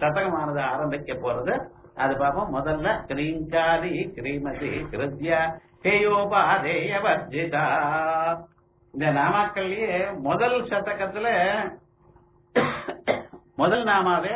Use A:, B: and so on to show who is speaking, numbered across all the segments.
A: சதகமானது ஆரம்பிக்க போறது அது பார்ப்போம் முதல்ல கிரீங்காரி கிரீமதி கிருத்யா ஹேயோபாதேய வர்ஜிதா இந்த நாமாக்கள்லயே முதல் சதகத்துல முதல் நாமாவே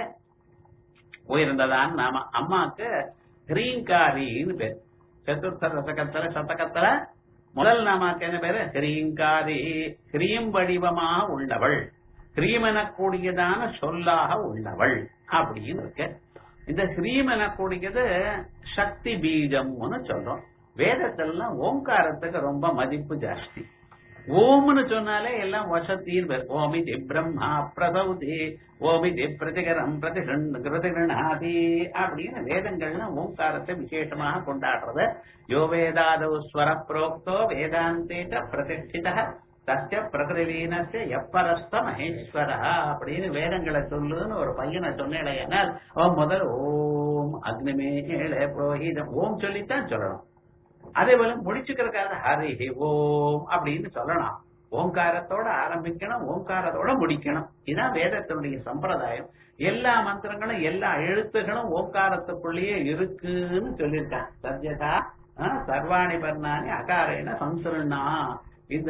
A: உயர்ந்ததான் நாம அம்மாக்கு ஹ்ரீங்காரின்னு பேர் சதுர்த்த ரசகத்துல சதகத்துல முதல் நாமாக்கு என்ன பேரு ஹ்ரீங்காரி ஹ்ரீம் வடிவமா உள்ளவள் ஹ்ரீம் எனக்கூடியதான சொல்லாக உள்ளவள் அப்படின்னு இருக்கு இந்த ஹ்ரீம் எனக்கூடியது சக்தி பீஜம்னு சொல்றோம் வேதத்துல ஓங்காரத்துக்கு ரொம்ப மதிப்பு ஜாஸ்தி ஓம்னு சொன்னாலே எல்லாம் வசத்தின்னு பேர் ஓமிதி பிரம்மா பிரசௌதி ஓமிதி பிரதிகரம் பிரதிகிருணாதி அப்படின்னு வேதங்கள்ல ஓங்காரத்தை விசேஷமாக கொண்டாடுறது யோ வேதாதோ ஸ்வர புரோக்தோ வேதாந்தேட்ட பிரதிஷ்டித சத்திய பிரகிருலீனத்தை எப்பரஸ்த மகேஸ்வர அப்படின்னு வேதங்களை சொல்லுன்னு ஒரு பையனை சொன்னேன் அவன் முதல் ஓம் அக்னிமேல புரோஹிதம் ஓம் சொல்லித்தான் சொல்லணும் அதே போல முடிச்சுக்கிறதுக்காக ஹரி ஓம் அப்படின்னு சொல்லலாம் ஓங்காரத்தோட ஆரம்பிக்கணும் ஓங்காரத்தோட முடிக்கணும் இதுதான் வேதத்தினுடைய சம்பிரதாயம் எல்லா மந்திரங்களும் எல்லா எழுத்துகளும் ஓங்காரத்துக்குள்ளேயே இருக்குன்னு சொல்லியிருக்காங்க சத்யதா சர்வாணி பர்ணானி அகாரேன சம்சருணா இந்த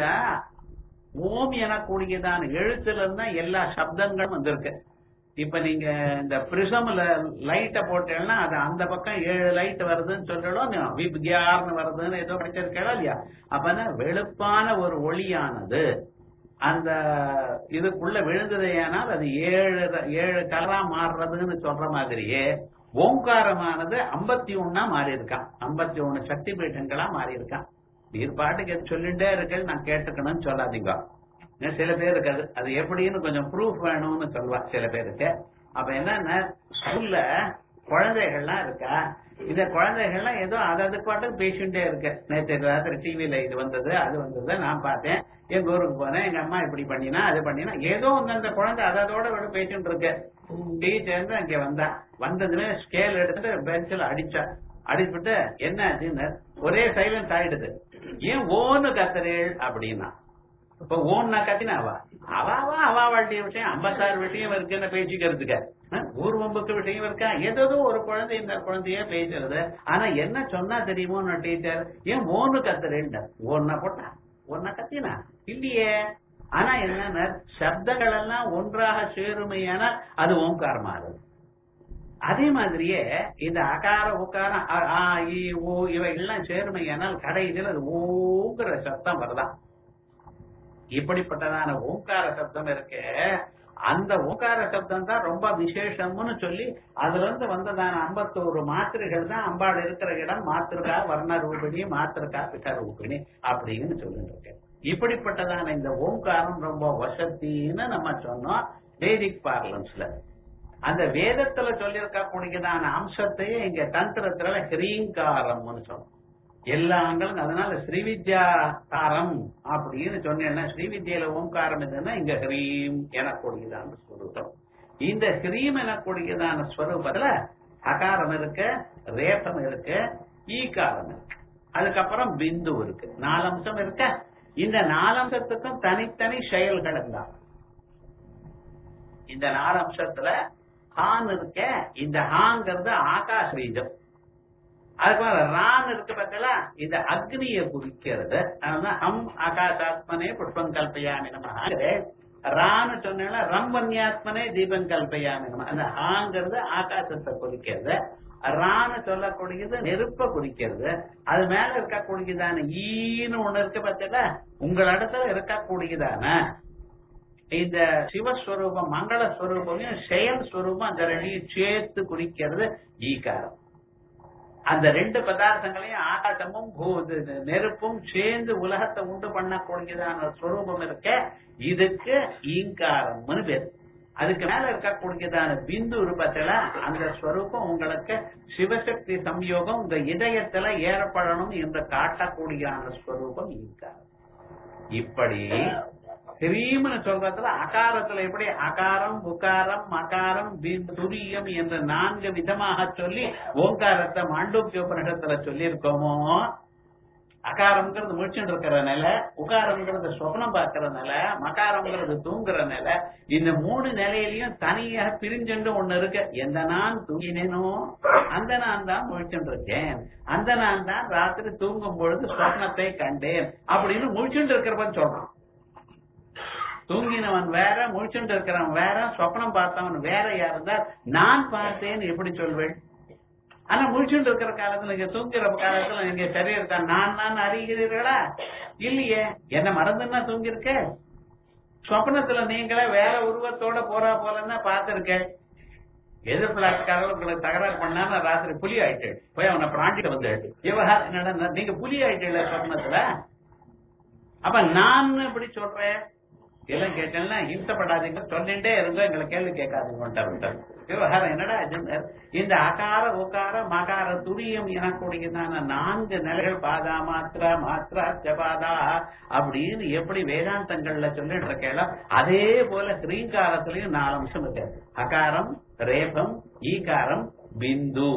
A: ஓம் எனக்கூடியதான எழுத்துல இருந்தா எல்லா சப்தங்களும் வந்திருக்கு இப்ப நீங்க இந்த பிரிசம்ல லைட்ட போட்டேன்னா அது அந்த பக்கம் ஏழு லைட் வருதுன்னு சொல்றோம் விப்கியார்னு வருதுன்னு ஏதோ படிச்சிருக்கா இல்லையா அப்பனா வெளுப்பான ஒரு ஒளியானது அந்த இதுக்குள்ள விழுந்ததேயானால் அது ஏழு ஏழு கலரா மாறுறதுன்னு சொல்ற மாதிரியே ஓங்காரமானது ஐம்பத்தி ஒன்னா மாறி இருக்கான் ஐம்பத்தி ஒண்ணு சக்தி பீட்டங்களா மாறி இருக்கான் நீர் பாட்டுக்கு சொல்லிட்டே இருக்கு நான் கேட்டுக்கணும்னு சொல்லாதீங்க சில பேருக்கு அது அது எப்படின்னு கொஞ்சம் ப்ரூஃப் வேணும்னு சொல்லுவா சில பேருக்கு அப்ப என்னன்னா ஸ்கூல்ல குழந்தைகள்லாம் இருக்கா இந்த குழந்தைகள்லாம் ஏதோ அது அது பாட்டுக்கு பேசிட்டே இருக்கு நேற்று ராத்திரி டிவில இது வந்தது அது வந்தது நான் பார்த்தேன் எங்க ஊருக்கு போனேன் எங்க அம்மா இப்படி பண்ணினா அது பண்ணினா ஏதோ ஒன்று அந்த குழந்தை அதோட விட பேசிட்டு இருக்கு டீச்சர் அங்க வந்தா வந்ததுமே ஸ்கேல் எடுத்துட்டு பெஞ்சில் அடிச்சா அடிச்சுட்டு என்ன ஆச்சுன்னு ஒரே சைலன்ஸ் ஆயிடுது ஏன் ஓன்னு கத்துறேள் அப்படின்னா இப்ப ஓன்னா கத்தினாவா அவாவா அவா வாழ்க்கைய விஷயம் ஐம்பத்தாறு விஷயம் இருக்குன்னு பேசிக்கிறதுக்கு ஊர்வம்புக்கு விஷயம் இருக்கா ஏதோ ஒரு குழந்தை இந்த குழந்தைய பேசுறது ஆனா என்ன சொன்னா தெரியுமோ டீச்சர் ஏன் ஓன்னு கத்துறேன் ஓன்னா போட்டா ஒன்னா கத்தினா இல்லையே ஆனா என்ன சப்தங்கள் எல்லாம் ஒன்றாக சேருமையான அது ஓங்காரமா இருக்கு அதே மாதிரியே இந்த அகார உக்காரம் ஆ இ ஓ இவை எல்லாம் சேருமையானால் கடைசியில் அது ஓங்கிற சத்தம் வருதான் இப்படிப்பட்டதான ஓங்கார சப்தம் இருக்கு அந்த ஓங்கார சப்தம் தான் ரொம்ப விசேஷம்னு சொல்லி அதுல இருந்து வந்ததான ஐம்பத்தோரு மாத்திரைகள் தான் அம்பாள் இருக்கிற இடம் மாத்திருக்கா வர்ண ரூபிணி மாத்திருக்கா பிட்ட ரூபிணி அப்படின்னு சொல்லிட்டு இருக்கேன் இப்படிப்பட்டதான இந்த ஓங்காரம் ரொம்ப வசத்தின்னு நம்ம சொன்னோம் வேதிக் பார்லன்ஸ்ல அந்த வேதத்துல சொல்லியிருக்க கூடியதான அம்சத்தையே இங்க தந்திரத்துல ஹிரீங்காரம்னு சொன்னோம் எல்லா அங்களும் அதனால ஸ்ரீவித்யா தாரம் அப்படின்னு சொன்னேன்னா ஸ்ரீவித்யில ஓங்காரம் எதுன்னா இங்க ஹ்ரீம் எனக்கூடியதான ஸ்வரூபம் இந்த ஹ்ரீம் எனக்கூடியதான ஸ்வரூபத்துல அகாரம் இருக்கு ரேபம் இருக்கு ஈகாரம் இருக்கு அதுக்கப்புறம் பிந்து இருக்கு நாலு அம்சம் இருக்க இந்த நாலு அம்சத்துக்கும் தனித்தனி செயல்கள் தான் இந்த நாலு அம்சத்துல ஹான் இருக்க இந்த ஹாங்கிறது ஆகாஷ் பீஜம் அதுக்கப்புறம் ரான் இருக்கு பார்த்தல இந்த அக்னியை குறிக்கிறது அதனால ஹம் ஆகாசாத்மனே புஷ்பம் கல்பையாமி நம்ம ரான்னு சொன்னா ரம் வன்யாத்மனே தீபம் கல்பையாமி நம்ம அந்த ஹாங்கிறது ஆகாசத்தை குறிக்கிறது ரான்னு சொல்லக்கூடியது நெருப்ப குறிக்கிறது அது மேல இருக்கக்கூடியதான ஈன்னு ஒண்ணு இருக்கு பார்த்தல உங்களிடத்துல இருக்கக்கூடியதான இந்த சிவஸ்வரூபம் மங்கள ஸ்வரூபம் செயல் ஸ்வரூபம் அந்த ரெண்டையும் சேர்த்து குறிக்கிறது ஈகாரம் அந்த ரெண்டு பதார்த்தங்களையும் ஆகாசமும் நெருப்பும் சேர்ந்து உலகத்தை உண்டு பண்ணக்கூடியதான ஸ்வரூபம் இருக்க இதுக்கு ஈங்காரம்னு பேர் அதுக்கு மேல இருக்கக்கூடியதான பிந்து ரூபத்துல அந்த ஸ்வரூபம் உங்களுக்கு சிவசக்தி சம்யோகம் உங்க இதயத்துல ஏற்படணும் என்று காட்டக்கூடியதான ஸ்வரூபம் ஈங்காரம் இப்படி ஹிரீம்னு சொல்றதுல அகாரத்துல எப்படி அகாரம் உகாரம் மகாரம் துரியம் என்ற நான்கு விதமாக சொல்லி ஓங்காரத்தை மாண்டூக்கிய உபனிஷத்துல சொல்லியிருக்கோமோ அகாரம்ங்கிறது முடிச்சுட்டு இருக்கிற நிலை உகாரம்ங்கிறது சொப்னம் பார்க்கிற நிலை மகாரம்ங்கிறது தூங்குற நிலை இந்த மூணு நிலையிலையும் தனியாக பிரிஞ்சுண்டு ஒண்ணு இருக்கு எந்த நான் தூங்கினேனோ அந்த நான் தான் முழிச்சுட்டு இருக்கேன் அந்த நான் தான் ராத்திரி தூங்கும் பொழுது சொப்னத்தை கண்டேன் அப்படின்னு முழிச்சுட்டு இருக்கிறவன் சொல்றான் தூங்கினவன் வேற முழிச்சுட்டு இருக்கிறவன் வேற சொப்னம் பார்த்தவன் வேற யாருந்தா நான் பார்த்தேன்னு எப்படி சொல்வேன் ஆனா முழிச்சுட்டு இருக்கிற காலத்துல நீங்க தூங்குற காலத்துல நீங்க சரீரத்தை நான் நான் அறிகிறீர்களா இல்லையே என்ன மறந்துன்னா தூங்கி இருக்க சொப்னத்துல நீங்களே வேற உருவத்தோட போறா போலன்னா பார்த்திருக்கேன் எதிர் பிளாட்காரர்கள் உங்களுக்கு தகராறு பண்ணா நான் ராத்திரி புலி ஆயிட்டு போய் அவனை பிராண்டிட்டு வந்து விவகாரம் என்னடா நீங்க புலி ஆயிட்டு சொப்னத்துல அப்ப நான் இப்படி சொல்றேன் எல்லாம் கேட்டேன்னா ஹிம்சப்படாதீங்க சொல்லிட்டே இருந்தோம் எங்களை கேள்வி கேட்காதீங்க விவகாரம் என்னடா இது? இந்த அகார உகார மகார துரியம் எனக்கூடியதான நான்கு நிலைகள் பாதா மாத்திரா மாத்திரா ஜபாதா அப்படின்னு எப்படி வேதாந்தங்கள்ல சொல்லிட்டு இருக்கேளோ அதே போல ஸ்ரீங்காரத்திலையும் நாலு அம்சம் இருக்கு அகாரம் ரேபம் ஈகாரம் பிந்து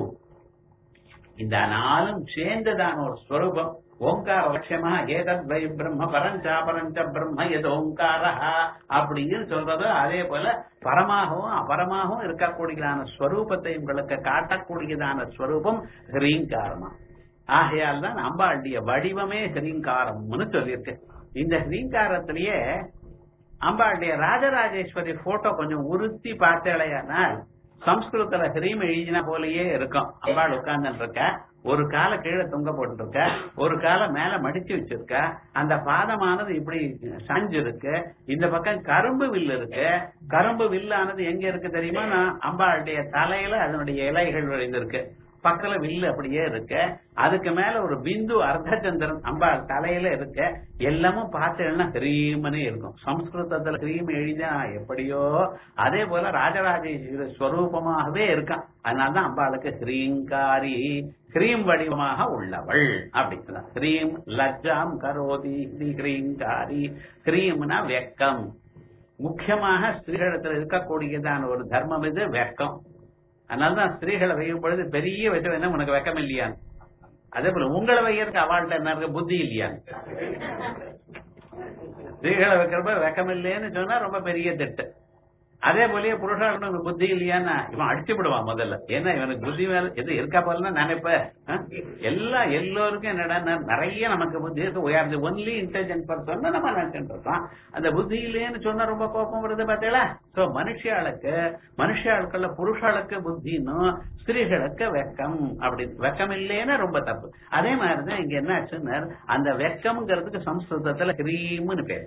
A: இந்த நாளும் சேர்ந்துதான் ஒரு ஸ்வரூபம் ஓங்கார லட்சியமா ஏதத் வை பிரம்ம பரஞ்சா பரஞ்ச பிரம்ம எது ஓங்கார அப்படின்னு சொல்றது அதே போல பரமாகவும் அபரமாகவும் இருக்கக்கூடியதான ஸ்வரூபத்தை உங்களுக்கு காட்டக்கூடியதான ஸ்வரூபம் ஹ்ரீங்காரமா ஆகையால் தான் அம்பாளுடைய வடிவமே ஹ்ரீங்காரம்னு சொல்லியிருக்கு இந்த ஹ்ரீங்காரத்திலேயே அம்பாளுடைய ராஜராஜேஸ்வரி போட்டோ கொஞ்சம் உறுத்தி பார்த்தேளையானால் சம்ஸ்கிருதத்துல ஹ்ரீம் எழுதின போலயே இருக்கும் அம்பாள் உட்கார்ந்துட்டு இருக்க ஒரு காலை கீழே தொங்க போட்டு இருக்க ஒரு காலை மேல மடிச்சு வச்சிருக்க அந்த பாதமானது இப்படி சாஞ்சு இருக்கு இந்த பக்கம் கரும்பு வில்லு இருக்கு கரும்பு வில்லானது எங்க இருக்கு தெரியுமா நான் அம்பாளுடைய தலையில அதனுடைய இலைகள் விளைந்திருக்கு பக்கத்துல வில்லு அப்படியே இருக்கு அதுக்கு மேல ஒரு பிந்து அர்த்தச்சந்திரன் அம்பாள் தலையில இருக்கு எல்லாமும் பார்த்தேன்னா கிரீமனே இருக்கும் சம்ஸ்கிருதத்துல கிரீம் எழுதினா எப்படியோ அதே போல ராஜராஜேஸ்வரி ஸ்வரூபமாகவே இருக்கான் அதனாலதான் அம்பாளுக்கு ஸ்ரீங்காரி கிரீம் வடிவமாக உள்ளவள் அப்படின்னா கிரீம் லஜ்ஜாம் கரோதி ஸ்ரீ கிரீங்காரி கிரீம்னா வெக்கம் முக்கியமாக ஸ்திரீகளிடத்துல இருக்கக்கூடியதான ஒரு தர்மம் இது வெக்கம் அதனாலதான் ஸ்திரீகளை வையும் பொழுது பெரிய வச்சு என்ன உனக்கு வெக்கம் இல்லையான்னு அதே போல உங்களை வையறதுக்கு அவாள்கிட்ட என்ன இருக்கு புத்தி இல்லையான்னு ஸ்திரீகளை வைக்கிறப்ப வெக்கம் இல்லைன்னு சொன்னா ரொம்ப பெரிய திட்டு அதே போலயே புருஷாளுக்கு புத்தி இல்லையான்னா இவன் அடிச்சு விடுவான் முதல்ல ஏன்னா இவனுக்கு புத்தி மேல எது இருக்கா போலன்னா நினைப்ப எல்லா எல்லோருக்கும் என்னடா நிறைய நமக்கு புத்தி இருக்கு உயர்ந்து ஒன்லி இன்டெலிஜென்ட் பர்சன் நம்ம நினைச்சுட்டு இருக்கோம் அந்த புத்தி இல்லைன்னு சொன்னா ரொம்ப கோபம் வருது பார்த்தீங்களா சோ மனுஷாளுக்கு மனுஷாளுக்குள்ள புருஷாளுக்கு புத்தின்னும் ஸ்திரீகளுக்கு வெக்கம் அப்படி வெக்கம் இல்லைன்னா ரொம்ப தப்பு அதே மாதிரிதான் இங்க என்ன ஆச்சுன்னா அந்த வெக்கம்ங்கிறதுக்கு சம்ஸ்கிருதத்துல கிரீம்னு பேரு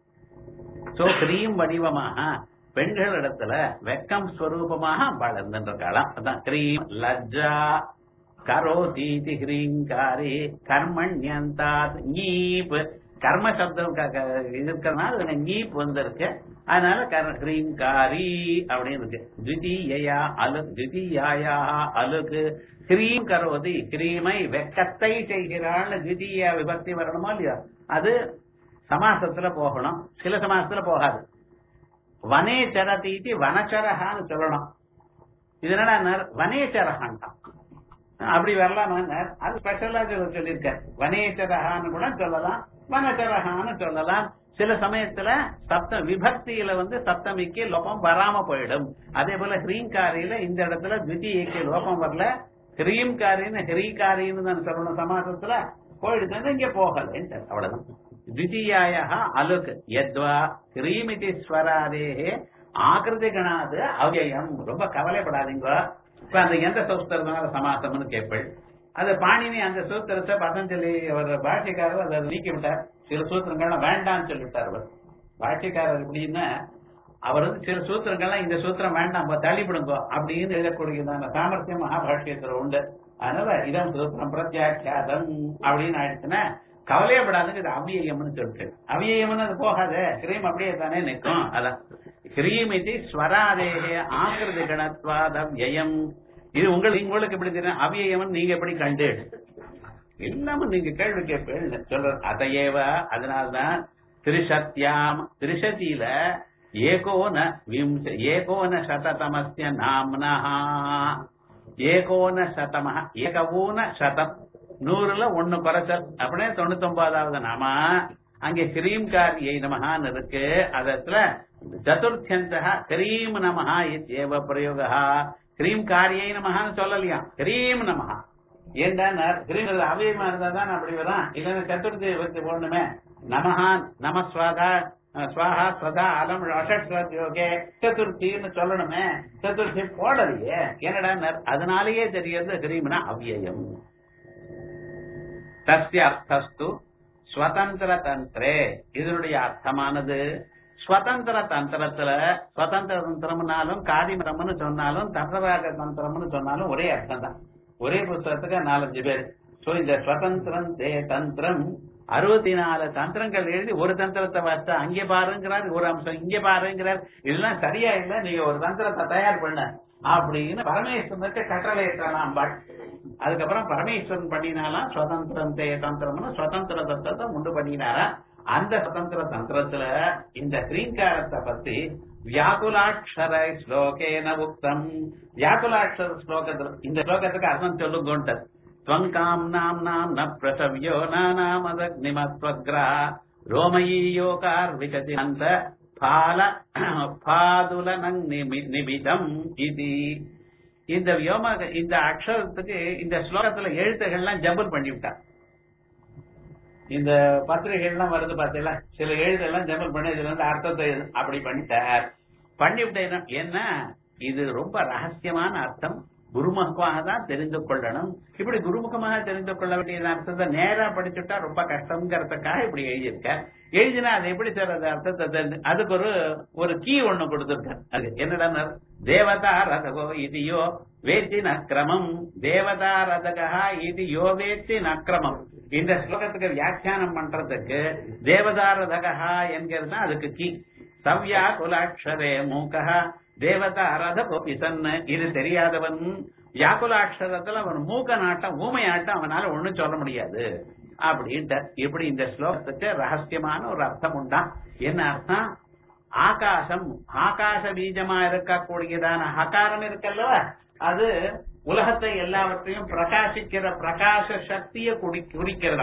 A: சோ கிரீம் வடிவமாக பெண்கள் இடத்துல வெக்கம் ஸ்வரூபமாக அம்பாள் இருந்திருக்காளாம் அதான் கிரீம் லஜ்ஜா கரோதீதி ஹ்ரீங்காரி கர்மண்யந்தாத் நீப் கர்ம சப்தம் இருக்கிறதுனால அதுல நீப் வந்திருக்கு அதனால ஹ்ரீங்காரி அப்படின்னு இருக்கு திதியா அலு திதியாயா அலுக்கு கிரீம் கரோதி கிரீமை வெக்கத்தை செய்கிறாள் திதிய விபக்தி வரணுமா இல்லையா அது சமாசத்துல போகணும் சில சமாசத்துல போகாது வனே சரதீதி வனச்சரகான்னு சொல்லணும் இதனால வனேச்சரகான்ட்டான் அப்படி வரலாம் அது ஸ்பெஷலா சொல்லியிருக்க வனேச்சரகான்னு கூட சொல்லலாம் வனச்சரகான்னு சொல்லலாம் சில சமயத்துல சப்த விபக்தியில வந்து சப்தமிக்கு லோபம் வராம போயிடும் அதே போல ஹ்ரீங்காரியில இந்த இடத்துல திவிதியக்கு லோபம் வரல ஹ்ரீம்காரின்னு ஹ்ரீகாரின்னு தான் சொல்லணும் சமாசத்துல போயிடுது இங்க போகல அவ்வளவுதான் द्वितीयाय अलुक् यद्वा கிரீமிதி ஸ்வராதேகே ஆகிருதி கணாது அவ்யயம் ரொம்ப கவலைப்படாதீங்க இப்ப அந்த எந்த சூத்திரத்தினால சமாசம்னு கேட்பேள் அது பாணினி அந்த சூத்திரத்தை பதஞ்சலி அவர் பாஷ்யக்காரர் அதை நீக்கி விட்டார் சில சூத்திரங்கள்லாம் வேண்டாம்னு சொல்லிவிட்டார் அவர் பாஷ்யக்காரர் எப்படின்னா அவர் வந்து சில சூத்திரங்கள்லாம் இந்த சூத்திரம் வேண்டாம் தள்ளிவிடுங்க அப்படின்னு எழுதக்கூடியதான சாமர்த்தியம் மகாபாஷ்யத்துல உண்டு அதனால இதம் சூத்திரம் பிரத்யாக்கியாதம் அப்படின்னு ஆயிடுச்சுன்னா கவலையப்படாதுங்க இது அவ்வியம்னு சொல்லிட்டு அவ்வியம்னு அது போகாத கிரீம் அப்படியே தானே நிற்கும் அதான் கிரீம் இது ஸ்வராதேக ஆக்கிருதி கணத்வாத வியம் இது உங்களுக்கு உங்களுக்கு எப்படி தெரியும் அவ்வியம்னு நீங்க எப்படி கண்டு இல்லாம நீங்க கேள்வி கேட்பேன் சொல்ற அதையேவ அதனால்தான் திரிசத்யாம் திரிசதியில ஏகோன விம்ச ஏகோன சததமஸ்ய நாம்னா ஏகோன சதம ஏகவோன சதம் நூறுல ஒண்ணு குறைச்சல் அப்படியே தொண்ணூத்தி ஒன்பதாவது நாமா அங்கே கிரீம் காரியை நமகான்னு இருக்கு அதத்துல சதுர்த்தியந்தா கிரீம் நமஹா இத்யேவ பிரயோகா கிரீம் காரியை நமகான்னு சொல்லலையா கிரீம் நமஹா ஏன்டா கிரீம் அவயமா இருந்தா தான் அப்படி வரும் இல்லைன்னா சதுர்த்தி வச்சு போடணுமே நமஹான் நமஸ்வாதா ஸ்வாஹா ஸ்வதா அலம் அஷட்யோகே சதுர்த்தின்னு சொல்லணுமே சதுர்த்தி போடலையே என்னடா அதனாலேயே தெரியுது கிரீம்னா அவ்யயம் தஸ்ய அர்த்தஸ்து ஸ்வதந்திர தந்திரே இதனுடைய அர்த்தமானது ஸ்வதந்திர தந்திரத்துல ஸ்வதந்திர தந்திரம்னாலும் காதிமரம்னு சொன்னாலும் தந்திரராக தந்திரம்னு சொன்னாலும் ஒரே அர்த்தம் தான் ஒரே புத்தகத்துக்கு நாலஞ்சு பேர் சோ இந்த ஸ்வதந்திரம் தே தந்திரம் அறுபத்தி நாலு தந்திரங்கள் எழுதி ஒரு தந்திரத்தை வச்சா அங்கே பாருங்கிறார் ஒரு அம்சம் இங்கே பாருங்கிறார் இதெல்லாம் சரியா இல்ல நீங்க ஒரு தந்திரத்தை தயார் பண்ண அப்படின்னு பரமேஸ்வரனுக்கு கட்டளை அம்பாள் அதுக்கப்புறம் பரமேஸ்வரன் பண்ணினாலாம் சுதந்திரம் தே தந்திரம்னு சுதந்திர தந்திரத்தை உண்டு பண்ணினாரா அந்த சுதந்திர தந்திரத்துல இந்த கிரீங்காரத்தை பத்தி வியாகுலாட்சர ஸ்லோகேன உக்தம் வியாகுலாட்சர ஸ்லோகத்துல இந்த ஸ்லோகத்துக்கு அர்த்தம் சொல்லுங்கோன்ட்டு त्वङ्काम् नाम्नाम् न प्रसव्यो नानामदग्निमत्वग्रा रोमयीयोगार्विशति अन्त फाल फादुलनम् நிபிதம் இது இந்த வியோம இந்த அக்ஷரத்துக்கு இந்த ஸ்லோகத்துல எழுத்துகள்லாம் ஜம்பல் பண்ணி விட்டார் இந்த பத்திரிகைகள்லாம் வருது பார்த்தீங்களா சில எழுதெல்லாம் ஜம்பல் பண்ணி இதுல இருந்து அர்த்தத்தை அப்படி பண்ணிட்டார் பண்ணிவிட்டேன் என்ன இது ரொம்ப ரகசியமான அர்த்தம் குருமுகமாக தான் தெரிந்து கொள்ளணும் இப்படி குருமுகமாக தெரிந்து கொள்ள வேண்டிய அர்த்தத்தை நேரா படிச்சுட்டா ரொம்ப கஷ்டம்ங்கிறதுக்காக இப்படி எழுதியிருக்க எழுதினா அது எப்படி சார் அந்த அர்த்தத்தை தெரிஞ்சு அதுக்கு ஒரு ஒரு கீ ஒண்ணு கொடுத்திருக்க அது என்னடா தேவதா ரதகோ இதியோ வேத்தி நக்கிரமம் தேவதா ரதகா இது யோ வேத்தி நக்கிரமம் இந்த ஸ்லோகத்துக்கு வியாக்கியானம் பண்றதுக்கு தேவதா ரதகா என்கிறது அதுக்கு கீ சவ்யா குலாட்சரே மூக்கா தேவதா ரத கோபிசன் இது தெரியாதவன் வியாக்குலாட்சரத்துல அவன் மூக்க நாட்டம் ஊமை ஆட்டம் அவனால ஒண்ணும் சொல்ல முடியாது அப்படின்ட்டு இப்படி இந்த ஸ்லோகத்துக்கு ரகசியமான ஒரு அர்த்தம் உண்டா என்ன அர்த்தம் ஆகாசம் ஆகாச பீஜமா இருக்கக்கூடியதான ஹகாரம் இருக்கல்ல அது உலகத்தை எல்லாவற்றையும் பிரகாசிக்கிற பிரகாச சக்தியை குடி குறிக்கிறதா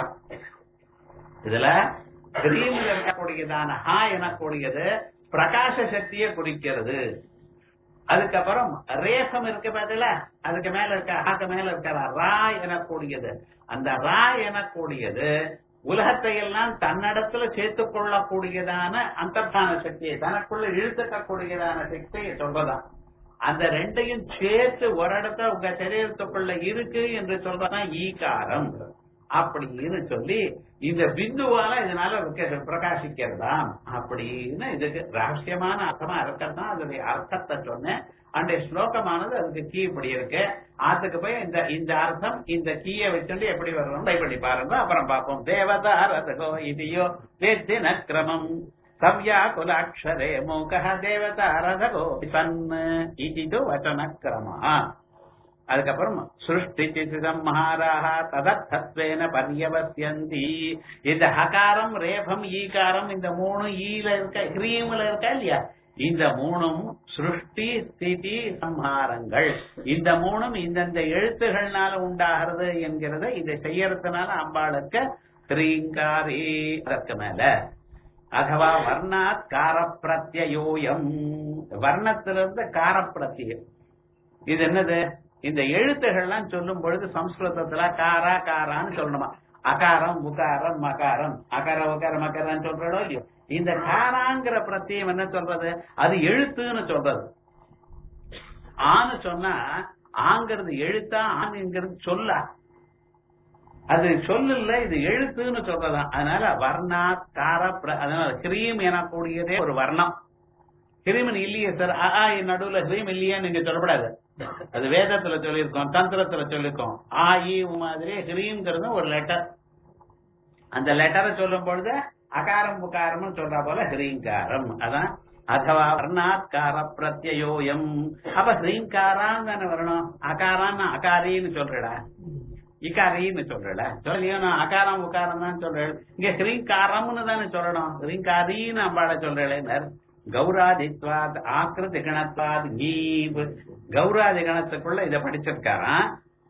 A: இதுல கிரீமில் இருக்கக்கூடியதான ஹா எனக்கூடியது பிரகாச சக்தியை குறிக்கிறது அதுக்கப்புறம் ரேசம் இருக்கு பதில அதுக்கு மேல இருக்க ஆக்கு மேல இருக்கிற ரா எனக்கூடியது அந்த ரா எனக்கூடியது உலகத்தை எல்லாம் தன்னிடத்துல சேர்த்துக் கொள்ளக்கூடியதான அந்தர்தான சக்தியை தனக்குள்ள இழுத்துக்கக்கூடியதான சக்தியை சொல்றதா அந்த ரெண்டையும் சேர்த்து ஒரு இடத்த உங்க சரீரத்துக்குள்ள இருக்கு என்று சொல்றதான் ஈகாரம் அப்படின்னு சொல்லி இந்த பிந்துவால இதனால பிரகாசிக்கிறதாம் அப்படின்னு இதுக்கு ரகசியமான அர்த்தமா இருக்கிறதா அதனுடைய அர்த்தத்தை சொன்னேன் அந்த ஸ்லோகமானது அதுக்கு கீ இப்படி இருக்கு அதுக்கு போய் இந்த இந்த அர்த்தம் இந்த கீயை வச்சுட்டு எப்படி வரணும் ட்ரை பண்ணி பாருங்க அப்புறம் பார்ப்போம் தேவதா ரதகோ இதியோ வேத்தி நக்கிரமம் சவ்யா குலாட்சரே மூக தேவதா ரதகோ சன் இது வச்சனக்கிரமா அதுக்கப்புறம் சிருஷ்டி சிசிதம் மகாராக ததர்த்தத்வேன பரியவசியந்தி இந்த ஹகாரம் ரேபம் ஈகாரம் இந்த மூணு ஈல இருக்க ஹ்ரீம்ல இருக்கா இல்லையா இந்த மூணும் சிருஷ்டி ஸ்திதி சம்ஹாரங்கள் இந்த மூணும் இந்தந்த எழுத்துகள்னால உண்டாகிறது என்கிறத இதை செய்யறதுனால அம்பாளுக்கு ஸ்ரீங்காரி அதற்கு மேல அதுவா வர்ணாத் காரப்பிரத்யோயம் வர்ணத்திலிருந்து காரப்பிரத்தியம் இது என்னது இந்த எழுத்துகள்லாம் சொல்லும் பொழுது சம்ஸ்கிருதத்துல காரா காரான்னு சொல்லணுமா அகாரம் உகாரம் மகாரம் அகார உகாரம் மகாரம் சொல்றதோ இல்லையோ இந்த காராங்கிற பிரத்தியம் என்ன சொல்றது அது எழுத்துன்னு சொல்றது ஆன்னு சொன்னா ஆங்கிறது எழுத்தா ஆண்ங்கிறது சொல்லா அது சொல்லல இது எழுத்துன்னு சொல்றதான் அதனால வர்ணா கார அதனால கிரீம் எனக்கூடியதே ஒரு வர்ணம் கிரீமன் இல்லையே சார் ஆ நடுவுல கிரீம் இல்லையே நீங்க சொல்லப்படாது அது வேதத்துல சொல்லியிருக்கோம் தந்திரத்துல சொல்லியிருக்கோம் ஆ ஈ மாதிரி ஹிரீம்ங்கிறது ஒரு லெட்டர் அந்த லெட்டரை சொல்லும் பொழுது அகாரம் புகாரம் சொல்றா போல ஹிரீங்காரம் அதான் அதுவா வர்ணாத்கார பிரத்யோயம் அப்ப ஹிரீங்காரான்னு தானே வரணும் அகாரான்னு அகாரின்னு சொல்றடா இக்காரின்னு சொல்றல சொல்லியோ நான் அகாரம் உக்காரம் தான் சொல்றேன் இங்க ஹிரீங்காரம்னு தானே சொல்லணும் ஹிரீங்காரின்னு அம்பாட சொல்றேன் கௌராதித்வாத் ஆக்கிருதி கணத்வாத் கீப் கௌராதி கணத்துக்குள்ள இத படிச்சிருக்காராம்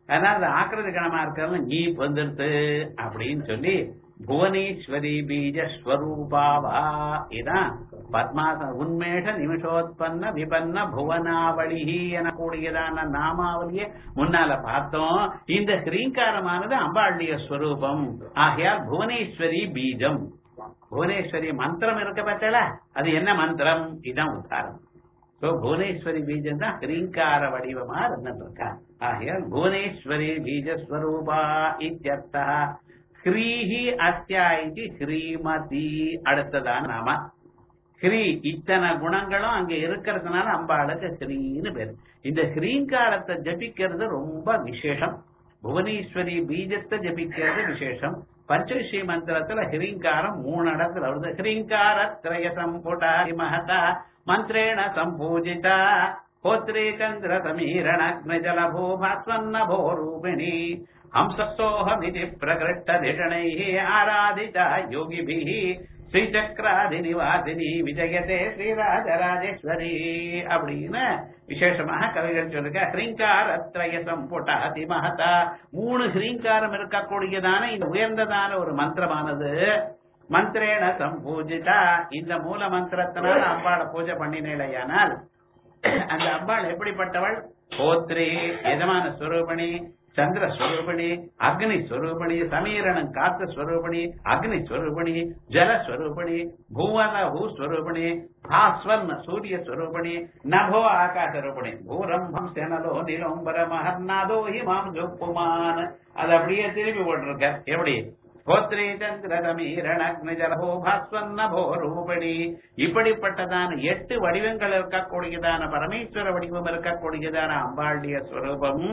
A: அதனால அந்த ஆக்கிரதி கணமா இருக்கிறது நீ வந்துருது அப்படின்னு சொல்லி புவனேஸ்வரி பீஜ ஸ்வரூபாவா இதான் பத்மாச உன்மேஷ நிமிஷோத்பன்ன விபன்ன புவனாவளி எனக்கூடியதான நாமாவளிய முன்னால பார்த்தோம் இந்த ஸ்ரீங்காரமானது அம்பாளுடைய ஸ்வரூபம் ஆகையால் புவனேஸ்வரி பீஜம் புவனேஸ்வரி மந்திரம் இருக்க பத்தல அது என்ன மந்திரம் இதான் உத்தாரம் சோ புவனேஸ்வரி பீஜம் தான் ஹ்ரீங்கார வடிவமா இருந்துருக்கா ஆகையால் புவனேஸ்வரி பீஜஸ்வரூபா இத்தியர்த்தா ஹ்ரீஹி அஸ்யா இது ஹ்ரீமதி அடுத்ததான நாம ஹ்ரீ இத்தனை குணங்களும் அங்க இருக்கிறதுனால அம்பாளுக்கு ஹ்ரீன்னு பேரு இந்த ஹ்ரீங்காரத்தை ஜபிக்கிறது ரொம்ப விசேஷம் புவனேஸ்வரி பீஜத்தை ஜபிக்கிறது விசேஷம் பஞ்சவிஷி மந்திரத்துல ஹிரீங்காரம் மூணு இடத்துல வருது ஹிரீங்கார திரய சம்புடாதி மகதா மந்திரேண சம்பூஜிதா ஹோத்ரே சந்திர சமீரணக்ன ஜலபூபாஸ்வன்ன ரூபிணி ஹம்சோஹமிதி பிரகிருஷ்ட திஷணைः ஆராதிதா யோகிபிः ஸ்ரீசக்கராதி நிவாசினி விஜயதே ஸ்ரீராஜராஜேஸ்வரி அப்படின்னு விசேஷமாக கவிகள் சொல்லுங்க ஹ்ரீங்காரத்ரய சம்புட்டாதி மகதா மூணு ஹ்ரீங்காரம் இருக்கக்கூடியதான இந்த உயர்ந்ததான ஒரு மந்திரமானது மந்திரேன சம்பூஜிதா இந்த மூல மந்திரத்தினால் அம்பாளை பூஜை பண்ணினேலையானால் அந்த அம்பாள் எப்படிப்பட்டவள் போத்ரி எஜமான ஸ்வரூபணி சந்திர ஸ்வரூபிணி அக்னி ஸ்வரூபிணி சமீரணம் காத்து ஸ்வரூபிணி அக்னி ஸ்வரூபிணி ஜல ஸ்வரூபிணி பூவன பூ ஸ்வரூபிணி பாஸ்வன் சூரிய ஸ்வரூபிணி நபோ ஆகாச ரூபிணி பூரம்பம் செனலோ நிலோம்பர மகர்நாதோ ஹிமாம் ஜோப்புமான் அது அப்படியே திருப்பி போட்டிருக்க எப்படி கோத்ரே சந்திர சமீரண அக்னி ஜலபோ பாஸ்வன்னபோ ரூபிணி இப்படிப்பட்டதான எட்டு வடிவங்கள் இருக்கக்கூடியதான பரமேஸ்வர வடிவம் இருக்கக்கூடியதான அம்பாளுடைய ஸ்வரூபம்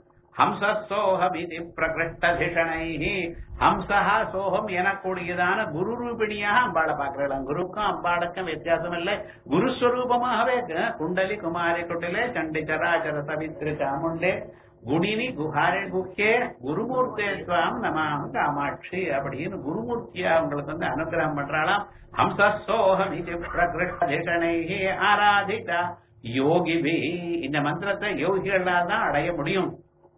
A: ஹம்சோஹமிதி பிரகிருஷ்டதிஷணை ஹம்சஹா சோகம் எனக்கூடியதான குரு ரூபிணியாக அம்பாளை பார்க்கலாம் குருக்கும் அம்பாளுக்கும் வித்தியாசம் இல்லை குருஸ்வரூபமாகவே குண்டலி குமாரி குட்டிலே சண்டி சராச்சர சவித்ரி சாமுண்டே குடினி குஹாரே குக்கே குருமூர்த்தே சுவாம் நமாம் காமாட்சி அப்படின்னு குருமூர்த்தியா உங்களுக்கு வந்து அனுகிரகம் பண்றாளாம் ஹம்சோஹம் இது பிரகிருஷ்டதிஷணை ஆராதிதா யோகிபி இந்த மந்திரத்தை யோகிகளால் தான் அடைய முடியும்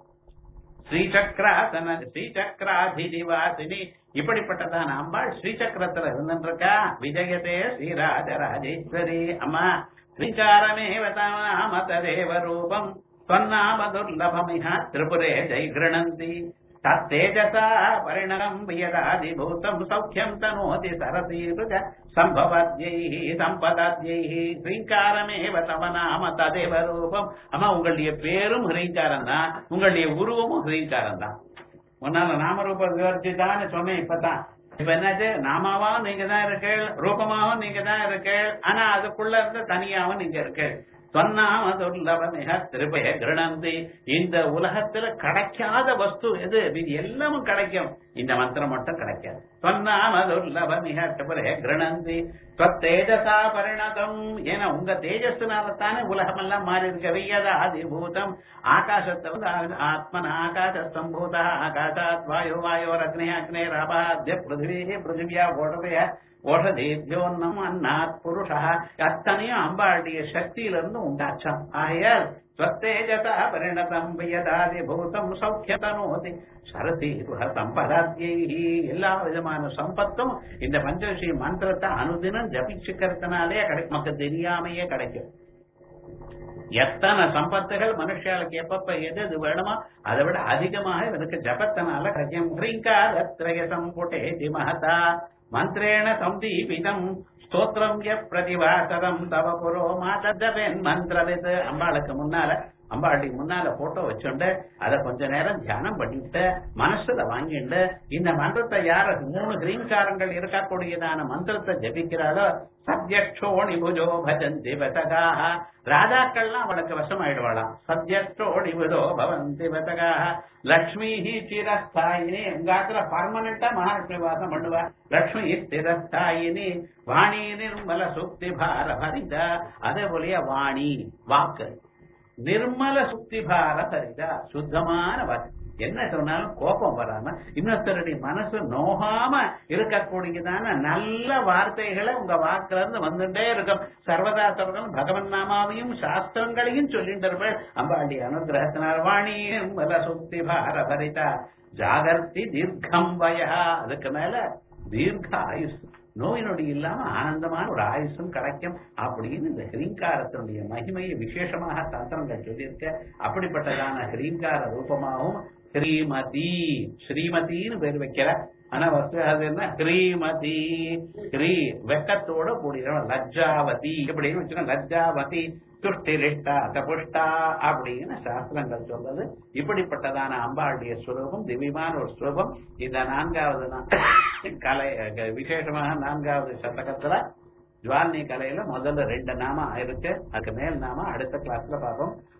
A: ஸ்ரீசக்கராசன ஸ்ரீசக்கராதிவாசினி இப்படிப்பட்டதான அம்பாள் ஸ்ரீசக்கரத்துல இருந்துருக்கா விஜயதே ஸ்ரீராஜராஜேஸ்வரி அம்மா ஸ்ரீச்சாரமேவ நாம ததேவ ரூபம் त्वन्नाम दुर्लभमिह त्रिपुरे जैगृणन्ति तत्तेजसा परिणरम् यदादिभूतम् सौख्यम् तनोति सरसीरुज சம்பவத்யைஹ சம்பதாத்யைஹ ஸ்ரீங்காரமேவ தவ நாம ததேவ ரூபம் அம்மா உங்களுடைய பேரும் ஹ்ரீங்காரம் தான் உங்களுடைய உருவமும் ஹ்ரீங்காரம் தான் முன்னால நாமரூப விவரிச்சுதான்னு சொன்னேன் இப்பதான் இப்ப என்னாச்சு நாமாவும் நீங்க தான் இருக்கீள் ரூபமாவும் நீங்க தான் இருக்கீள் ஆனா அதுக்குள்ள இருந்து தனியாவும் நீங்க இருக்கீள் சொன்னாம துர்லபமிக திருப்பய கிரணந்தி இந்த உலகத்துல கிடைக்காத வஸ்து எது இது எல்லாமும் கிடைக்கும் இந்த மந்திரம் மட்டும் கிடைக்காது சொன்னாம துர்லபமிக திருப்பய கிரணந்தி தேஜசா பரிணதம் ஏன்னா உங்க தேஜஸ்னால தானே உலகம் எல்லாம் மாறி இருக்க வெய்யதா அதிபூதம் ஆகாசத்தை வந்து ஆத்மன ஆகாச சம்பூத ஆகாசாத் வாயு வாயோர் அக்னே அக்னே ராபாத்ய பிருத்திவி பிருத்திவியா ஓடவையா ஓஷதேபியோன்னம் அன்னாத் புருஷா அத்தனையும் அம்பாளுடைய சக்தியிலிருந்து உண்டாச்சாம் ஆகையால் ஸ்வத்தேஜசா பரிணதம் வியதாதி பூதம் சௌக்கியதனோதி சரசி குஹ சம்பதாத்யை எல்லா விதமான சம்பத்தும் இந்த பஞ்சவிஷய மந்திரத்தை அனுதினம் ஜபிச்சுக்கிறதுனாலே கிடைக்கும் நமக்கு தெரியாமையே கிடைக்கும் எத்தனை சம்பத்துகள் மனுஷாளுக்கு எப்பப்ப எது எது வேணுமோ அதை விட அதிகமாக இவனுக்கு ஜபத்தினால கிடைக்கும் ஹ்ரீங்காரத்ரய சம்புட்டே மகதா மந்திரேண சந்தீபிதம் ஸ்தோத்திரம் ய பிரதிவாசகம் தவ புரோ மாதஜபேன் மந்திரவித் அம்பாளுக்கு முன்னால அம்பாளுக்கு முன்னால போட்டோ வச்சுண்டு அதை கொஞ்ச நேரம் தியானம் பண்ணிட்டு மனசுல வாங்கிட்டு இந்த மந்திரத்தை யார மூணு கிரீங்காரங்கள் இருக்கக்கூடியதான மந்திரத்தை ஜபிக்கிறாரோ சத்யக்ஷோணி புஜோ பஜந்தி வசகாக ராஜாக்கள்லாம் அவளுக்கு வசமாயிடுவாளாம் சத்யக்ஷோணி புஜோ பவந்தி வசகாக லக்ஷ்மி சிரஸ்தாயினி உங்காத்துல பர்மனண்டா மகாலட்சுமி வாசம் பண்ணுவா லக்ஷ்மி ஸ்திரஸ்தாயினி வாணி நிர்மல சுக்தி பார பரிதா அதே போலயே வாணி வாக்கு நிர்மல சுத்தி பார சரிதா சுத்தமான வாசி என்ன சொன்னாலும் கோபம் வராம இன்னொருத்தருடைய மனசு நோகாம இருக்கக்கூடியதான நல்ல வார்த்தைகளை உங்க வாக்குல இருந்து வந்துட்டே இருக்கும் சர்வதா சர்வதம் பகவன் நாமாவையும் சாஸ்திரங்களையும் சொல்லிட்டு இருப்பேன் அம்பாண்டி அனுகிரகத்தினார் வாணி நிர்மல சுத்தி பார சரிதா ஜாகர்த்தி தீர்க்கம் வயா அதுக்கு மேல தீர்க்க ஆயுஷ் நோய் நொடி இல்லாம ஆனந்தமான ஒரு ஆயுசும் கிடைக்கும் அப்படின்னு இந்த ஹிரீங்காரத்தினுடைய மகிமையை விசேஷமாக தந்திரங்கள் சொல்லியிருக்க அப்படிப்பட்டதான ஹிரீங்கார ரூபமாகவும் ஸ்ரீமதி ஸ்ரீமதின்னு பேர் வைக்கிற ஆனா வஸ்து அது என்ன ஸ்ரீமதி ஸ்ரீ வெக்கத்தோட கூடிய லஜ்ஜாவதி இப்படின்னு வச்சுக்கோங்க லஜ்ஜாவதி துஷ்டிரிஷ்டா தபுஷ்டா அப்படின்னு சாஸ்திரங்கள் சொல்றது இப்படிப்பட்டதான அம்பாளுடைய ஸ்வரூபம் திவ்யமான ஒரு ஸ்வரூபம் இந்த நான்காவது நா- கலை விசேஷமாக நான்காவது சதகத்துல ஜுவாலினி கலையில முதல்ல ரெண்டு நாம இருக்கு அதுக்கு மேல் நாம அடுத்த கிளாஸ்ல பார்ப்போம்